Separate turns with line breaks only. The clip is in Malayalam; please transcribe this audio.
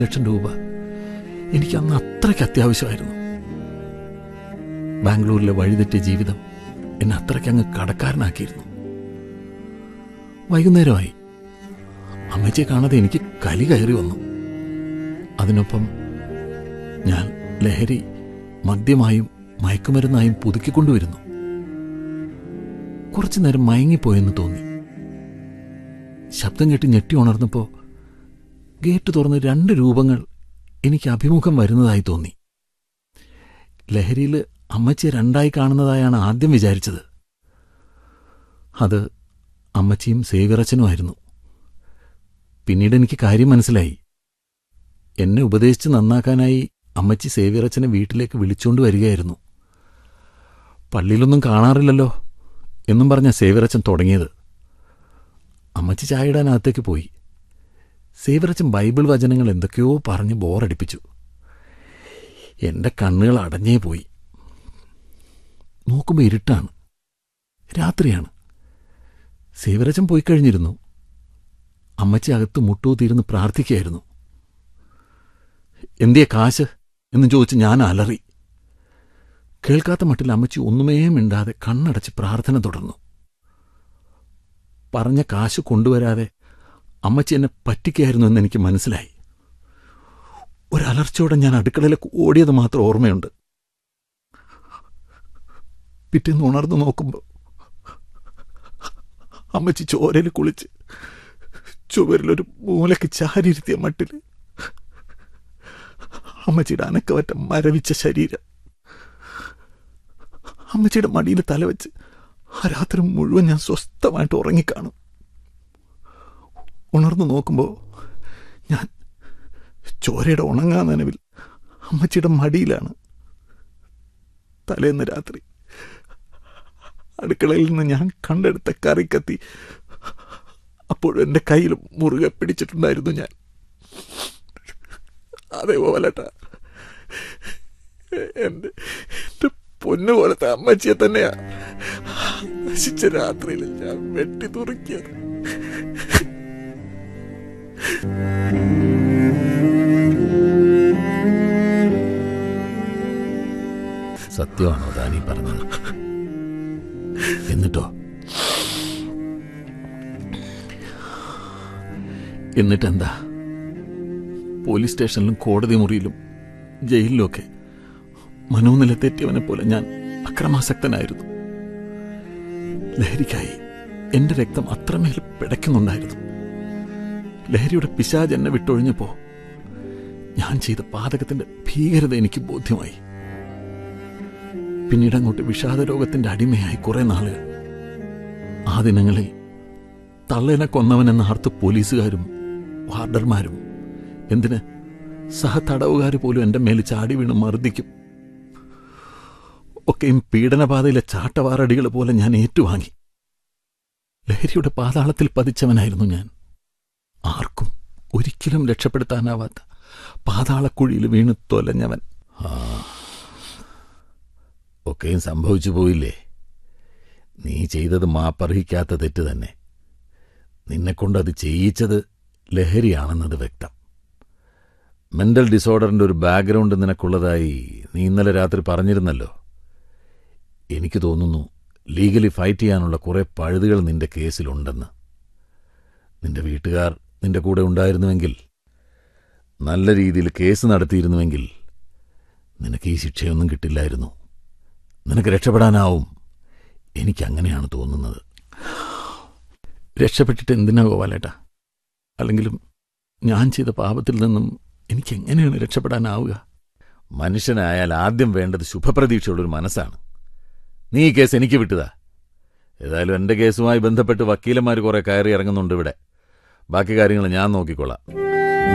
ലക്ഷം രൂപ എനിക്ക് അന്ന് അത്രയ്ക്ക് അത്യാവശ്യമായിരുന്നു ബാംഗ്ലൂരിലെ വഴിതെറ്റിയ ജീവിതം എന്നെ അത്രയ്ക്ക് അങ്ങ് കടക്കാരനാക്കിയിരുന്നു വൈകുന്നേരമായി അമ്മച്ചിയെ കാണാതെ എനിക്ക് കലി കയറി വന്നു അതിനൊപ്പം ഞാൻ ലഹരി മദ്യമായും മയക്കുമരുന്നായും പുതുക്കിക്കൊണ്ടുവരുന്നു കുറച്ചു നേരം മയങ്ങിപ്പോയെന്ന് തോന്നി ശബ്ദം കേട്ട് ഞെട്ടി ഉണർന്നപ്പോൾ ഗേറ്റ് തുറന്ന് രണ്ട് രൂപങ്ങൾ എനിക്ക് അഭിമുഖം വരുന്നതായി തോന്നി ലഹരിയിൽ അമ്മച്ചിയെ രണ്ടായി കാണുന്നതായാണ് ആദ്യം വിചാരിച്ചത് അത് അമ്മച്ചിയും സേവിറച്ചനുമായിരുന്നു പിന്നീട് എനിക്ക് കാര്യം മനസ്സിലായി എന്നെ ഉപദേശിച്ച് നന്നാക്കാനായി അമ്മച്ചി സേവിറച്ചനെ വീട്ടിലേക്ക് വിളിച്ചുകൊണ്ട് വരികയായിരുന്നു പള്ളിയിലൊന്നും കാണാറില്ലല്ലോ എന്നും പറഞ്ഞ സേവിറച്ചൻ തുടങ്ങിയത് അമ്മച്ചി ചായയിടാനകത്തേക്ക് പോയി സേവിറച്ചൻ ബൈബിൾ വചനങ്ങൾ എന്തൊക്കെയോ പറഞ്ഞ് ബോറടിപ്പിച്ചു എന്റെ കണ്ണുകൾ അടഞ്ഞേ പോയി നോക്കുമ്പോൾ ഇരുട്ടാണ് രാത്രിയാണ് സേവിറച്ചൻ പോയി കഴിഞ്ഞിരുന്നു അമ്മച്ചി അകത്ത് മുട്ടൂത്തിയിരുന്ന് പ്രാർത്ഥിക്കുകയായിരുന്നു എന്തിയെ കാശ് എന്ന് ചോദിച്ച് ഞാൻ അലറി കേൾക്കാത്ത മട്ടിൽ അമ്മച്ചി ഒന്നുമേ മിണ്ടാതെ കണ്ണടച്ച് പ്രാർത്ഥന തുടർന്നു പറഞ്ഞ കാശ് കൊണ്ടുവരാതെ അമ്മച്ചി എന്നെ പറ്റിക്കായിരുന്നു എന്ന് എനിക്ക് മനസ്സിലായി ഒരലർച്ചയോടെ ഞാൻ അടുക്കളയിലേക്ക് ഓടിയത് മാത്രം ഓർമ്മയുണ്ട് പിറ്റേന്ന് ഉണർന്നു നോക്കുമ്പോൾ അമ്മച്ചി ചോരയിൽ കുളിച്ച് ചുവരിലൊരു മൂലയ്ക്ക് ചാരിയിരുത്തിയ മട്ടിൽ അമ്മച്ചിയുടെ അനക്കവറ്റ മരവിച്ച ശരീരം അമ്മച്ചിയുടെ മടിയിൽ തലവെച്ച് ആ രാത്രി മുഴുവൻ ഞാൻ സ്വസ്ഥമായിട്ട് ഉറങ്ങിക്കാണും ഉണർന്നു നോക്കുമ്പോൾ ഞാൻ ചോരയുടെ ഉണങ്ങാ നനവിൽ അമ്മച്ചിയുടെ മടിയിലാണ് തലേന്ന് രാത്രി അടുക്കളയിൽ നിന്ന് ഞാൻ കണ്ടെടുത്ത കറി കത്തി അപ്പോഴും എൻ്റെ കയ്യിൽ മുറുകെ പിടിച്ചിട്ടുണ്ടായിരുന്നു ഞാൻ അതേപോലെട്ടാ എൻ്റെ എൻ്റെ പൊന്നു പോലത്തെ അമ്മച്ചിയെ തന്നെയാ നശിച്ച രാത്രിയിൽ ഞാൻ വെട്ടി തുറക്കിയത് സത്യമാണോ താനീ പറഞ്ഞത് എന്നിട്ടോ എന്നിട്ടെന്താ പോലീസ് സ്റ്റേഷനിലും കോടതി മുറിയിലും ജയിലിലുമൊക്കെ മനോനില തെറ്റിയവനെ പോലെ ഞാൻ അക്രമാസക്തനായിരുന്നു ലഹരിക്കായി എന്റെ രക്തം അത്രമേൽ പിടയ്ക്കുന്നുണ്ടായിരുന്നു ലഹരിയുടെ പിശാജ് എന്നെ വിട്ടൊഴിഞ്ഞപ്പോ ഞാൻ ചെയ്ത പാതകത്തിന്റെ ഭീകരത എനിക്ക് ബോധ്യമായി പിന്നീട് അങ്ങോട്ട് വിഷാദ രോഗത്തിന്റെ അടിമയായി കുറെ നാളുകൾ ആ ദിനങ്ങളിൽ തള്ളേനെ കൊന്നവനെന്ന് ആർത്ത് പോലീസുകാരും വാർഡർമാരും എന്തിന് സഹതടവുകാർ പോലും എന്റെ മേൽ ചാടി വീണ് മർദ്ദിക്കും ഒക്കെയും പീഡനപാതയിലെ ചാട്ടവാറടികൾ പോലെ ഞാൻ ഏറ്റുവാങ്ങി ലഹരിയുടെ പാതാളത്തിൽ പതിച്ചവനായിരുന്നു ഞാൻ ആർക്കും ഒരിക്കലും രക്ഷപ്പെടുത്താനാവാത്ത പാതാളക്കുഴിയിൽ വീണ് തൊലഞ്ഞവൻ ഒക്കെയും സംഭവിച്ചു പോയില്ലേ നീ ചെയ്തത് മാപ്പർഹിക്കാത്ത തെറ്റ് തന്നെ നിന്നെക്കൊണ്ടത് ചെയ്യിച്ചത് ലഹരിയാണെന്നത് വ്യക്തം മെന്റൽ ഡിസോർഡറിന്റെ ഒരു ബാക്ക്ഗ്രൗണ്ട് നിനക്കുള്ളതായി നീ ഇന്നലെ രാത്രി പറഞ്ഞിരുന്നല്ലോ എനിക്ക് തോന്നുന്നു ലീഗലി ഫൈറ്റ് ചെയ്യാനുള്ള കുറെ പഴുതുകൾ നിന്റെ കേസിലുണ്ടെന്ന് നിന്റെ വീട്ടുകാർ നിന്റെ കൂടെ ഉണ്ടായിരുന്നുവെങ്കിൽ നല്ല രീതിയിൽ കേസ് നടത്തിയിരുന്നുവെങ്കിൽ നിനക്ക് ഈ ശിക്ഷയൊന്നും കിട്ടില്ലായിരുന്നു നിനക്ക് രക്ഷപ്പെടാനാവും എനിക്കങ്ങനെയാണ് തോന്നുന്നത് രക്ഷപ്പെട്ടിട്ട് എന്തിനാ ഗോപാലേട്ടാ അല്ലെങ്കിലും ഞാൻ ചെയ്ത പാപത്തിൽ നിന്നും എനിക്ക് എങ്ങനെയാണ് രക്ഷപ്പെടാനാവുക മനുഷ്യനായാൽ ആദ്യം വേണ്ടത് ശുഭപ്രതീക്ഷയുള്ളൊരു മനസ്സാണ് നീ ഈ കേസ് എനിക്ക് വിട്ടതാ ഏതായാലും എന്റെ കേസുമായി ബന്ധപ്പെട്ട് വക്കീലന്മാർ കുറെ കയറി ഇറങ്ങുന്നുണ്ട് ഇവിടെ ബാക്കി കാര്യങ്ങൾ ഞാൻ നോക്കിക്കൊള്ളാം